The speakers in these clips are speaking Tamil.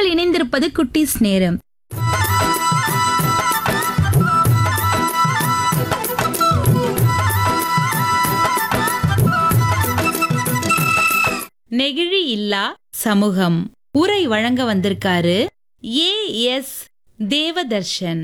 நீங்கள் இணைந்திருப்பது குட்டீஸ் நேரம் நெகிழி இல்லா சமூகம் உரை வழங்க வந்திருக்காரு ஏ எஸ் தேவதர்ஷன்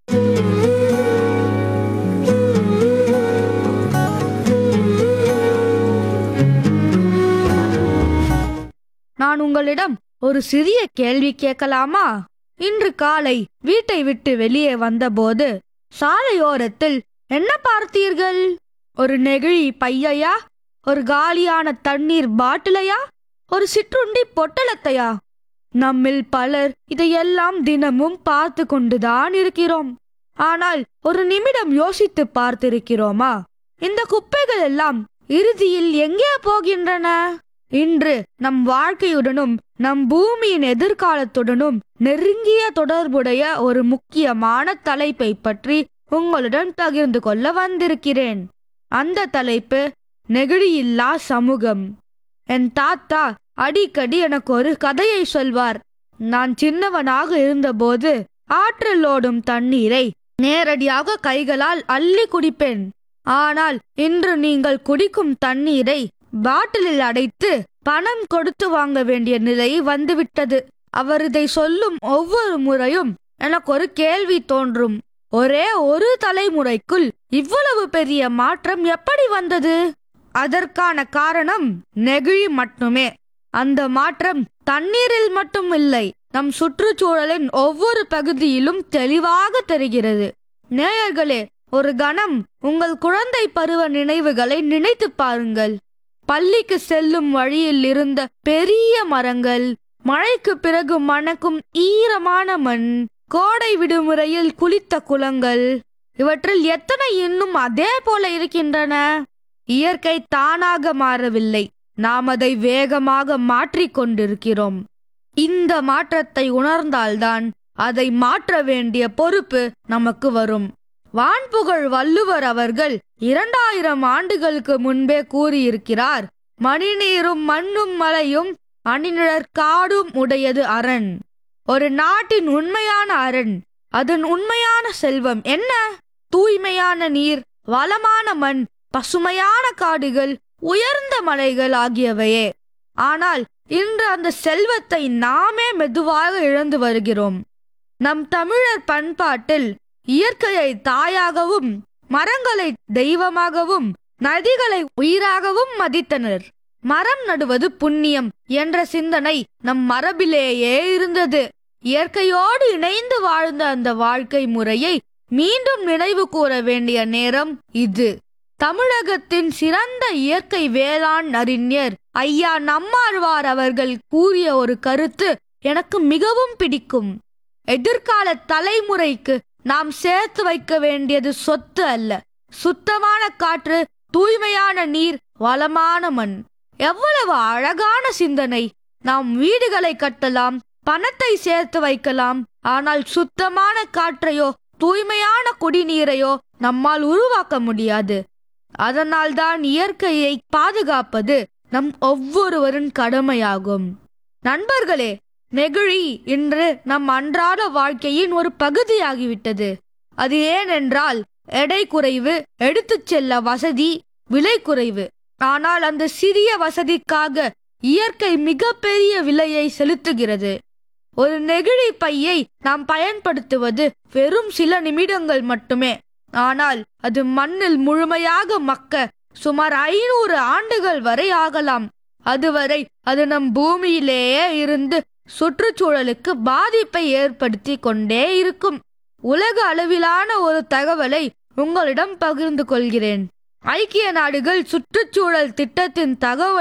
நான் உங்களிடம் ஒரு சிறிய கேள்வி கேட்கலாமா இன்று காலை வீட்டை விட்டு வெளியே வந்தபோது சாலையோரத்தில் என்ன பார்த்தீர்கள் ஒரு நெகிழி பையையா ஒரு காலியான தண்ணீர் பாட்டிலையா ஒரு சிற்றுண்டி பொட்டலத்தையா நம்மில் பலர் இதையெல்லாம் தினமும் பார்த்து கொண்டுதான் இருக்கிறோம் ஆனால் ஒரு நிமிடம் யோசித்து பார்த்திருக்கிறோமா இந்த குப்பைகள் எல்லாம் இறுதியில் எங்கே போகின்றன இன்று நம் வாழ்க்கையுடனும் நம் பூமியின் எதிர்காலத்துடனும் நெருங்கிய தொடர்புடைய ஒரு முக்கியமான தலைப்பை பற்றி உங்களுடன் பகிர்ந்து கொள்ள வந்திருக்கிறேன் அந்த தலைப்பு நெகிழியில்லா சமூகம் என் தாத்தா அடிக்கடி எனக்கு ஒரு கதையை சொல்வார் நான் சின்னவனாக இருந்தபோது ஆற்றில் ஓடும் தண்ணீரை நேரடியாக கைகளால் அள்ளி குடிப்பேன் ஆனால் இன்று நீங்கள் குடிக்கும் தண்ணீரை பாட்டிலில் அடைத்து பணம் கொடுத்து வாங்க வேண்டிய நிலை வந்துவிட்டது அவர் இதை சொல்லும் ஒவ்வொரு முறையும் எனக்கு ஒரு கேள்வி தோன்றும் ஒரே ஒரு தலைமுறைக்குள் இவ்வளவு பெரிய மாற்றம் எப்படி வந்தது அதற்கான காரணம் நெகிழி மட்டுமே அந்த மாற்றம் தண்ணீரில் மட்டும் இல்லை நம் சுற்றுச்சூழலின் ஒவ்வொரு பகுதியிலும் தெளிவாக தெரிகிறது நேயர்களே ஒரு கணம் உங்கள் குழந்தை பருவ நினைவுகளை நினைத்து பாருங்கள் பள்ளிக்கு செல்லும் வழியில் இருந்த பெரிய மரங்கள் மழைக்கு பிறகு மணக்கும் ஈரமான மண் கோடை விடுமுறையில் குளித்த குளங்கள் இவற்றில் எத்தனை இன்னும் அதே போல இருக்கின்றன இயற்கை தானாக மாறவில்லை நாம் அதை வேகமாக மாற்றிக் கொண்டிருக்கிறோம் இந்த மாற்றத்தை உணர்ந்தால்தான் அதை மாற்ற வேண்டிய பொறுப்பு நமக்கு வரும் வான்புகழ் வள்ளுவர் அவர்கள் இரண்டாயிரம் ஆண்டுகளுக்கு முன்பே கூறியிருக்கிறார் மணிநீரும் மண்ணும் மலையும் அணிநிழற் காடும் உடையது அரண் ஒரு நாட்டின் உண்மையான அரண் அதன் உண்மையான செல்வம் என்ன தூய்மையான நீர் வளமான மண் பசுமையான காடுகள் உயர்ந்த மலைகள் ஆகியவையே ஆனால் இன்று அந்த செல்வத்தை நாமே மெதுவாக இழந்து வருகிறோம் நம் தமிழர் பண்பாட்டில் இயற்கையை தாயாகவும் மரங்களை தெய்வமாகவும் நதிகளை உயிராகவும் மதித்தனர் மரம் நடுவது புண்ணியம் என்ற சிந்தனை நம் மரபிலேயே இருந்தது இயற்கையோடு இணைந்து வாழ்ந்த அந்த வாழ்க்கை முறையை மீண்டும் நினைவு கூற வேண்டிய நேரம் இது தமிழகத்தின் சிறந்த இயற்கை வேளாண் அறிஞர் ஐயா நம்மாழ்வார் அவர்கள் கூறிய ஒரு கருத்து எனக்கு மிகவும் பிடிக்கும் எதிர்கால தலைமுறைக்கு நாம் சேர்த்து வைக்க வேண்டியது சொத்து அல்ல சுத்தமான காற்று தூய்மையான நீர் வளமான மண் எவ்வளவு அழகான சிந்தனை நாம் வீடுகளை கட்டலாம் பணத்தை சேர்த்து வைக்கலாம் ஆனால் சுத்தமான காற்றையோ தூய்மையான குடிநீரையோ நம்மால் உருவாக்க முடியாது அதனால்தான் இயற்கையை பாதுகாப்பது நம் ஒவ்வொருவரின் கடமையாகும் நண்பர்களே நெகிழி இன்று நம் அன்றாட வாழ்க்கையின் ஒரு பகுதியாகிவிட்டது அது ஏனென்றால் எடை குறைவு எடுத்துச் செல்ல வசதி விலை குறைவு ஆனால் அந்த சிறிய வசதிக்காக இயற்கை மிகப்பெரிய விலையை செலுத்துகிறது ஒரு நெகிழி பையை நாம் பயன்படுத்துவது வெறும் சில நிமிடங்கள் மட்டுமே ஆனால் அது மண்ணில் முழுமையாக மக்க சுமார் ஐநூறு ஆண்டுகள் வரை ஆகலாம் அதுவரை அது நம் பூமியிலேயே இருந்து சுற்றுச்சூழலுக்கு பாதிப்பை ஏற்படுத்தி கொண்டே இருக்கும் உலக அளவிலான ஒரு தகவலை உங்களிடம் பகிர்ந்து கொள்கிறேன் ஐக்கிய நாடுகள் சுற்றுச்சூழல் திட்டத்தின் தகவல்